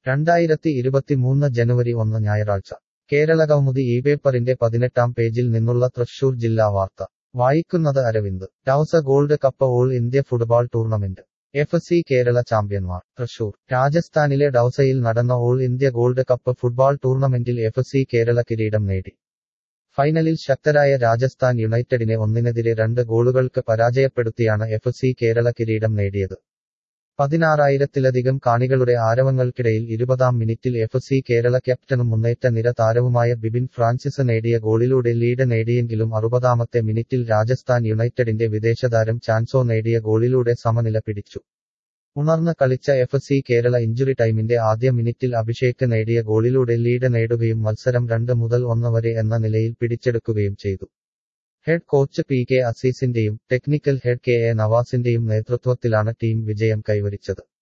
രണ്ടായിരത്തി ഇരുപത്തിമൂന്ന് ജനുവരി ഒന്ന് ഞായറാഴ്ച കേരള കൗമുദി ഈ പേപ്പറിന്റെ പതിനെട്ടാം പേജിൽ നിന്നുള്ള തൃശൂർ ജില്ലാ വാർത്ത വായിക്കുന്നത് Aravind Dausa gold cup all India football tournament F C Kerala ചാമ്പ്യന്മാർ തൃശൂർ രാജസ്ഥാനിലെ ഡൌസയിൽ നടന്ന all India gold cup football ടൂർണമെന്റിൽ എഫ് സി കേരള കിരീടം നേടി ഫൈനലിൽ ശക്തരായ രാജസ്ഥാൻ യുണൈറ്റഡിനെ ഒന്നിനെതിരെ രണ്ട് ഗോളുകൾക്ക് പരാജയപ്പെടുത്തിയാണ് എഫ് സി കേരള കിരീടം നേടിയത് പതിനാറായിരത്തിലധികം കാണികളുടെ ആരവങ്ങൾക്കിടയിൽ ഇരുപതാം മിനിറ്റിൽ എഫ് സി കേരള ക്യാപ്റ്റനും മുന്നേറ്റ നിര താരവുമായ ബിബിൻ ഫ്രാൻസിസ് നേടിയ ഗോളിലൂടെ ലീഡ് നേടിയെങ്കിലും അറുപതാമത്തെ മിനിറ്റിൽ രാജസ്ഥാൻ യുണൈറ്റഡിന്റെ വിദേശതാരം ചാൻസോ നേടിയ ഗോളിലൂടെ സമനില പിടിച്ചു ഉണർന്ന് കളിച്ച എഫ് സി കേരള ഇഞ്ചുറി ടൈമിന്റെ ആദ്യ മിനിറ്റിൽ അഭിഷേക് നേടിയ ഗോളിലൂടെ ലീഡ് നേടുകയും മത്സരം രണ്ട് മുതൽ ഒന്ന് വരെ എന്ന നിലയിൽ പിടിച്ചെടുക്കുകയും ചെയ്തു ഹെഡ് കോച്ച് പി കെ അസീസിന്റെയും ടെക്നിക്കൽ ഹെഡ് കെ എ നവാസിന്റെയും നേതൃത്വത്തിലാണ് ടീം വിജയം കൈവരിച്ചത്